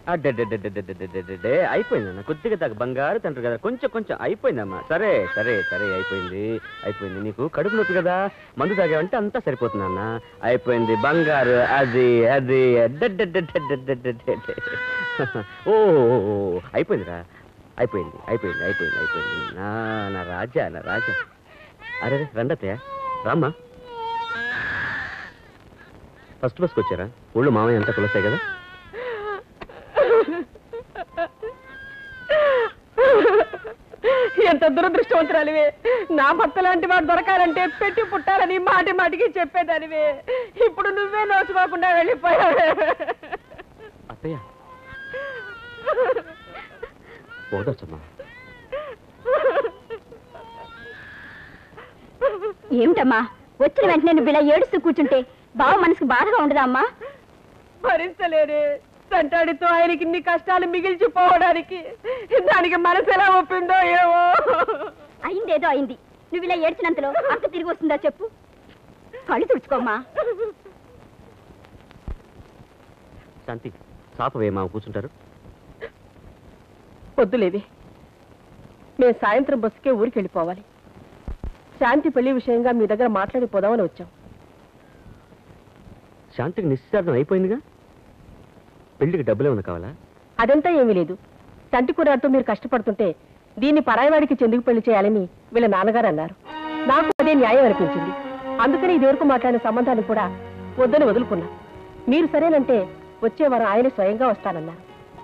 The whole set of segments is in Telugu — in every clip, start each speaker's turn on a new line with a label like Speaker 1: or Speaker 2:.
Speaker 1: అడ్డెడ్డెడ్డెడ్డెడ్డెడ్డెడ్డెడ్డే అయిపోయిందన్న కొద్దిగా తగ్గ బంగారు తండ్రి కదా కొంచెం కొంచెం అయిపోయిందమ్మా సరే సరే సరే అయిపోయింది అయిపోయింది నీకు కడుపు నొప్పి కదా మందు తాగావంటే అంతా సరిపోతుందన్న అయిపోయింది బంగారు అది అది అడ్డెడ్డెడ్డెడ్డెడ్డెడ్డెడ్డెడ్డెడ్డె. ఓ ఓ, ఓ, అయిపోయిందిరా అయిపోయింది అయిపోయింది అయిపోయింది అయిపోయింది నా నా రాజా నా రాజా అరే రండతయ్య రామ్మా ఫస్ట్ బస్కి వచ్చారా ఊళ్ళో మామయ్య అంతా కులసాయి కదా
Speaker 2: ఎంత దురదృష్టవంతురాలివే నా భర్త లాంటి వాడు దొరకాలంటే పెట్టి పుట్టాలని మాటి మాటికి చెప్పేదానివే ఇప్పుడు నువ్వే నోచుకోకుండా వెళ్ళిపోయావే
Speaker 1: అత్తయ్య పోదొచ్చమ్మా
Speaker 3: ఏమిటమ్మా వచ్చిన వెంటనే నువ్వు ఇలా ఏడుస్తూ కూర్చుంటే బావ మనసుకు బాధగా ఉండదా అమ్మా
Speaker 2: భరించలేరే సంటాడితో ఆయనకి ఇన్ని కష్టాలు మిగిల్చిపోవడానికి దానికి మనసు ఎలా ఒప్పిందో ఏమో
Speaker 3: అయిందేదో అయింది నువ్వు ఇలా ఏడ్చినంతలో అక్క తిరిగి వస్తుందా చెప్పు కళ్ళు తుడుచుకోమ్మా
Speaker 1: శాంతి సాపవే మామ కూర్చుంటారు
Speaker 2: వద్దులేవి మేము సాయంత్రం బస్సుకే ఊరికి వెళ్ళిపోవాలి శాంతి పెళ్లి విషయంగా మీ దగ్గర మాట్లాడిపోదామని వచ్చాం
Speaker 1: శాంతికి నిశ్చితార్థం అయిపోయిందిగా పెళ్లికి డబ్బులు ఏమన్నా కావాలా
Speaker 2: అదంతా ఏమీ లేదు తంటి కూరతో మీరు కష్టపడుతుంటే దీన్ని పరాయివాడికి చెందుకు పెళ్లి చేయాలని వీళ్ళ నాన్నగారు అన్నారు నాకు అదే న్యాయం అనిపించింది అందుకని ఇదివరకు మాట్లాడిన సంబంధాన్ని కూడా వద్దని వదులుకున్నా మీరు సరేనంటే వచ్చే వారం ఆయన స్వయంగా వస్తానన్నారు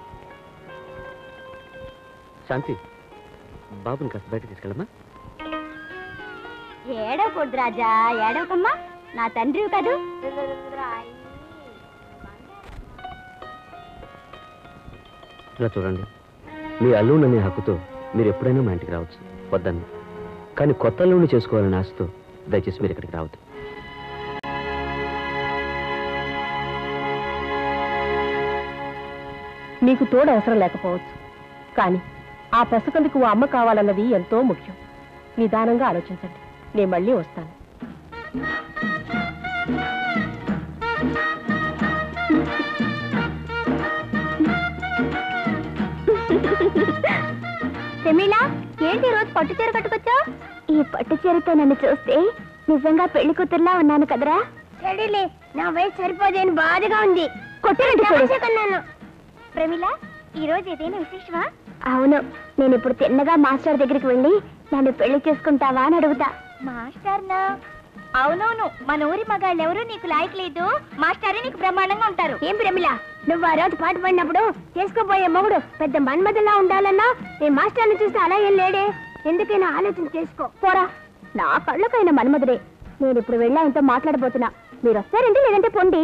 Speaker 1: శాంతి బాబుని కాస్త బయట తీసుకెళ్ళమ్మా
Speaker 3: ఏడవకూడదు రాజా ఏడవకమ్మా నా తండ్రి కాదు
Speaker 1: ఇలా చూడండి మీ అల్లుడు అనే హక్కుతో మీరు ఎప్పుడైనా మా ఇంటికి రావచ్చు వద్దని కానీ కొత్త అల్లుడిని చేసుకోవాలని ఆశతో దయచేసి మీరు ఇక్కడికి రావద్దు
Speaker 2: మీకు తోడు అవసరం లేకపోవచ్చు కానీ ఆ పసుకందుకు ఓ అమ్మ కావాలన్నది ఎంతో ముఖ్యం నిదానంగా ఆలోచించండి నేను మళ్ళీ వస్తాను
Speaker 3: శమీలా ఏంటి ఈ రోజు పట్టు చీర కట్టుకొచ్చా ఈ పట్టు చీరతో నన్ను చూస్తే నిజంగా పెళ్లి కూతురులా ఉన్నాను కదరా సరేలే నా వయసు సరిపోదేని బాధగా ఉంది కొట్టినట్టు ప్రమిళ ఈ రోజు ఏదైనా విశేషమా అవును నేను ఇప్పుడు తిన్నగా మాస్టర్ దగ్గరికి వెళ్ళి నన్ను పెళ్లి చేసుకుంటావా అని అడుగుతా మాస్టర్నా అవునవును మన ఊరి మగాళ్ళు ఎవరు నీకు లాయక్ లేదు మాస్టరే నీకు బ్రహ్మాండంగా ఉంటారు ఏం ప్రమిళ నువ్వు ఆ రోజు పాట పడినప్పుడు చేసుకోబోయే మొగుడు పెద్ద మన్మధులా ఉండాలన్నా నీ మాస్టర్ని చూస్తే అలా ఏం లేడే ఎందుకైనా ఆలోచన చేసుకో పోరా నా కళ్ళకైనా మన్మధుడే నేను ఇప్పుడు వెళ్ళి ఆయనతో మాట్లాడబోతున్నా మీరు వస్తారండి లేదంటే పొండి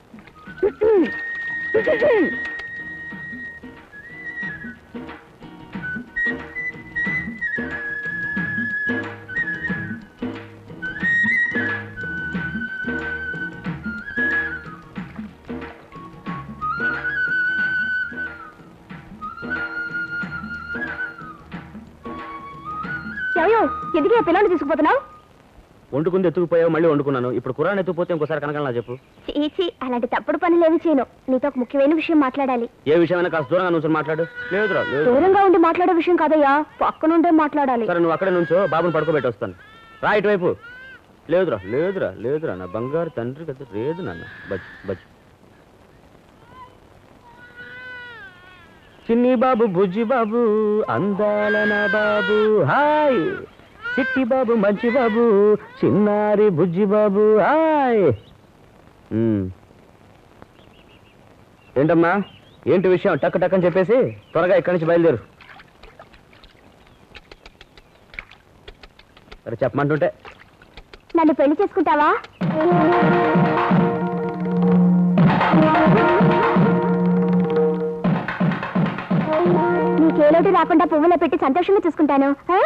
Speaker 3: ఎవయో ఎందుకు ఆ పిల్లల్ని తీసుకుపోతున్నావు
Speaker 1: వండుకుంది ఎత్తుకుపోయావు మళ్ళీ వండుకున్నాను ఇప్పుడు కురాన్ ఎత్తుకుపోతే ఇంకోసారి కనకాల చెప్పు
Speaker 3: చీచి అలాంటి తప్పుడు పనులేవి చేయను నీతో ఒక ముఖ్యమైన విషయం మాట్లాడాలి
Speaker 1: ఏ విషయమైనా కాస్త దూరంగా నుంచొని మాట్లాడు లేదురా లేదు
Speaker 3: దూరంగా ఉండి మాట్లాడే విషయం కాదయ్యా పక్కనుండే మాట్లాడాలి
Speaker 1: సరే నువ్వు అక్కడే నుంచో బాబుని పడుకోబెట్టి వస్తాను రా ఇటువైపు లేదురా లేదురా లేదురా నా బంగారు తండ్రి కదా లేదు నాన్న బజ్ బజ్ చిన్ని బాబు బుజ్జి బాబు అందాల నా బాబు హాయ్ చిట్టి బాబు మంచి బాబు చిన్నారి బుజ్జి బాబు హాయ్ ఉమ్. ఏంటమ్మా ఏంటి విషయం టక్ టక్ అని చెప్పేసి త్వరగా ఇక్కడి నుంచి బయలుదేరు సరే చెప్పమంటుంటే
Speaker 3: నన్ను పెళ్లి చేసుకుంటావా నీకేలోటు రాకుండా పువ్వులో పెట్టి సంతోషంగా చూసుకుంటాను ఆ?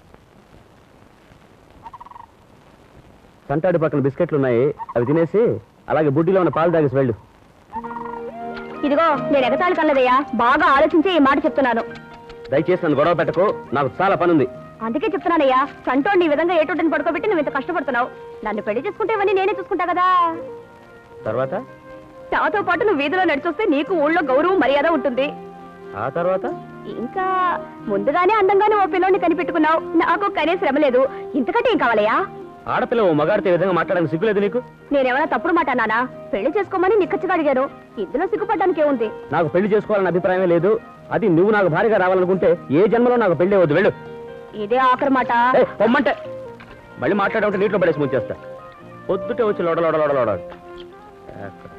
Speaker 1: సంటాడి పక్కన బిస్కెట్లు ఉన్నాయి అవి తినేసి అలాగే బుడ్డిలో ఉన్న పాలు తాగేసి వెళ్ళు
Speaker 3: ఇదిగో నేను ఎగతాళి కన్నదయ్యా బాగా ఆలోచించి ఈ మాట చెప్తున్నాను
Speaker 1: దయచేసి నన్ను గొడవ పెట్టకు నాకు చాలా పని ఉంది
Speaker 3: అందుకే చెప్తున్నానయ్యా సంటోని ఈ విధంగా ఏటోటని పడుకోబెట్టి నువ్వు ఇంత కష్టపడుతున్నావు నన్ను పెళ్లి చేసుకుంటే ఇవన్నీ నేనే చూసుకుంటా కదా
Speaker 1: తర్వాత
Speaker 3: నాతో పాటు నువ్వు వీధిలో నడిచొస్తే నీకు ఊళ్ళో గౌరవం మర్యాద ఉంటుంది
Speaker 1: ఆ తర్వాత
Speaker 3: ఇంకా ముందుగానే అందంగానే ఓ పిల్లోని కనిపెట్టుకున్నావు నాకు కనే శ్రమ లేదు ఇంతకంటే ఏం కావాలయ్యా
Speaker 1: ఆడపిల్ల ఓ మగాడితో ఈ విధంగా మాట్లాడడానికి సిగ్గులేదు నీకు
Speaker 3: నేనేమైనా తప్పుడు మాట అన్నానా పెళ్లి చేసుకోమని నిక్కచ్చిగా అడిగాను ఇందులో సిగ్గుపడ్డానికి ఏముంది
Speaker 1: నాకు పెళ్లి చేసుకోవాలన్న అభిప్రాయమే లేదు అది నువ్వు నాకు భారీగా రావాలనుకుంటే ఏ జన్మలో నాకు పెళ్లి వద్దు వెళ్ళు
Speaker 3: ఇదే ఆఖరి మాట
Speaker 1: ఏయ్, పొమ్మంటే మళ్ళీ మాట్లాడమంటే నీటిలో పడేసి ముంచేస్తా పొద్దుటే వచ్చి లోడ లోడ లోడ లోడ ఎక్కడ?